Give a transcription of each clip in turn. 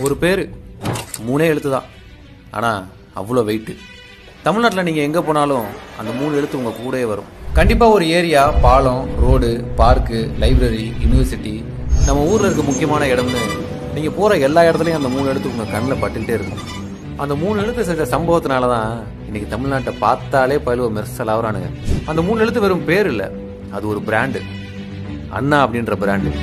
ஒரு பேர் மூணே எழுத்து தான் ஆனால் அவ்வளோ வெயிட்டு தமிழ்நாட்டில் நீங்கள் எங்கே போனாலும் அந்த மூணு எழுத்து உங்கள் கூடயே வரும் கண்டிப்பாக ஒரு ஏரியா பாலம் ரோடு பார்க்கு லைப்ரரி யூனிவர்சிட்டி நம்ம ஊரில் இருக்க முக்கியமான இடம்னு நீங்கள் போகிற எல்லா இடத்துலையும் அந்த மூணு எழுத்து உங்கள் கண்ணில் பட்டுக்கிட்டே இருக்கும் அந்த மூணு எழுத்து செஞ்ச சம்பவத்தினால தான் இன்னைக்கு தமிழ்நாட்டை பார்த்தாலே பயிலுவ மெர்சல் ஆகுறானுங்க அந்த மூணு எழுத்து வெறும் பேர் இல்லை அது ஒரு பிராண்டு அண்ணா அப்படின்ற பிராண்டு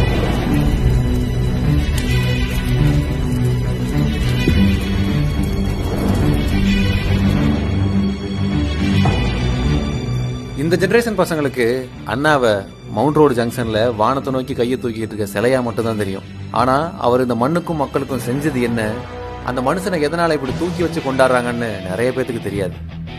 இந்த ஜெனரேஷன் பசங்களுக்கு அண்ணாவை மவுண்ட் ரோடு ஜங்ஷன்ல வானத்தை நோக்கி கையை தூக்கிட்டு இருக்க சிலையா மட்டும்தான் தெரியும் ஆனா அவர் இந்த மண்ணுக்கும் மக்களுக்கும் செஞ்சது என்ன அந்த மனுஷனை எதனால இப்படி தூக்கி வச்சு கொண்டாடுறாங்கன்னு நிறைய பேத்துக்கு தெரியாது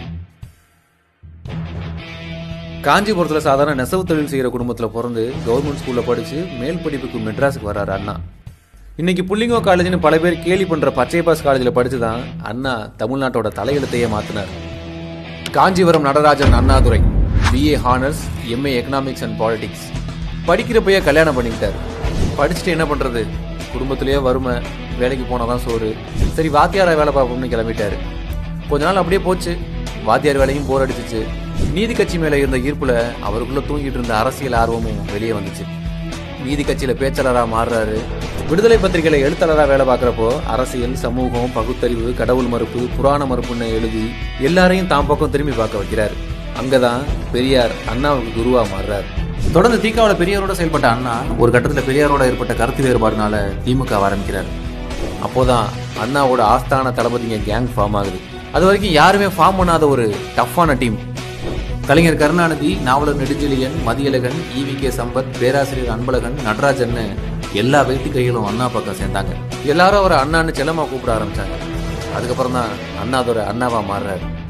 காஞ்சிபுரத்துல சாதாரண நெசவு தொழில் செய்யற குடும்பத்துல பிறந்து கவர்மெண்ட் ஸ்கூல்ல படிச்சு மேல் படிப்புக்கு மெட்ராஸுக்கு வர்றாரு அண்ணா இன்னைக்கு புள்ளிங்கோ காலேஜ்னு பல பேர் கேலி பண்ற பச்சை பாஸ் காலேஜ்ல படிச்சுதான் அண்ணா தமிழ்நாட்டோட தலையெழுத்தையே மாத்தினார் Kanchipuram Natarajan Annadurai BA honours MA economics and politics படிக்கிறப்பயே கல்யாணம் பண்ணிக்கிட்டார் படிச்சுட்டு என்ன பண்றது குடும்பத்திலேயே வறுமை வேலைக்கு போனாதான் சோறு சரி வாத்தியாரா வேலை பார்ப்போம்னு கிளம்பிட்டாரு கொஞ்ச நாள் அப்படியே போச்சு வாத்தியார் வேலையும் போர் அடிச்சிச்சு நீதி கட்சி மேல இருந்த ஈர்ப்புல அவருக்குள்ள தூங்கிட்டு இருந்த அரசியல் ஆர்வமும் வெளியே வந்துச்சு நீதி கட்சியில பேச்சாளரா மாறுறாரு விடுதலை பத்திரிகையில எழுத்தாளரா வேலை பார்க்கறப்போ அரசியல் சமூகம் பகுத்தறிவு கடவுள் மறுப்பு புராண மறுப்புன்னு எழுதி எல்லாரையும் தாம் பக்கம் திரும்பி பார்க்க வைக்கிறாரு அங்கதான் பெரியார் அண்ணாவுக்கு குருவா மாறுறாரு தொடர்ந்து திகாவில் பெரியாரோட செயல்பட்ட அண்ணா ஒரு கட்டத்துல பெரியாரோட ஏற்பட்ட கருத்து வேறுபாடுனால திமுக ஆரம்பிக்கிறார் அப்போதான் அண்ணாவோட ஆஸ்தான தளபதிங்க கேங் ஃபார்ம் ஆகுது அது வரைக்கும் யாருமே ஃபார்ம் பண்ணாத ஒரு டஃப்பான team Kalaignar Karunanidhi Navalar Nedunchezhiyan Mathiyazhagan EV K Sampath பேராசிரியர் அன்பழகன் நடராஜன்னு எல்லா வெயிட்டு கைகளும் அண்ணா பக்கம் சேர்ந்தாங்க எல்லாரும் அவரை அண்ணான்னு செல்லமா கூப்பிட ஆரம்பிச்சாங்க அதுக்கப்புறம் தான் அண்ணா அதோட அண்ணாவா மாறுறாரு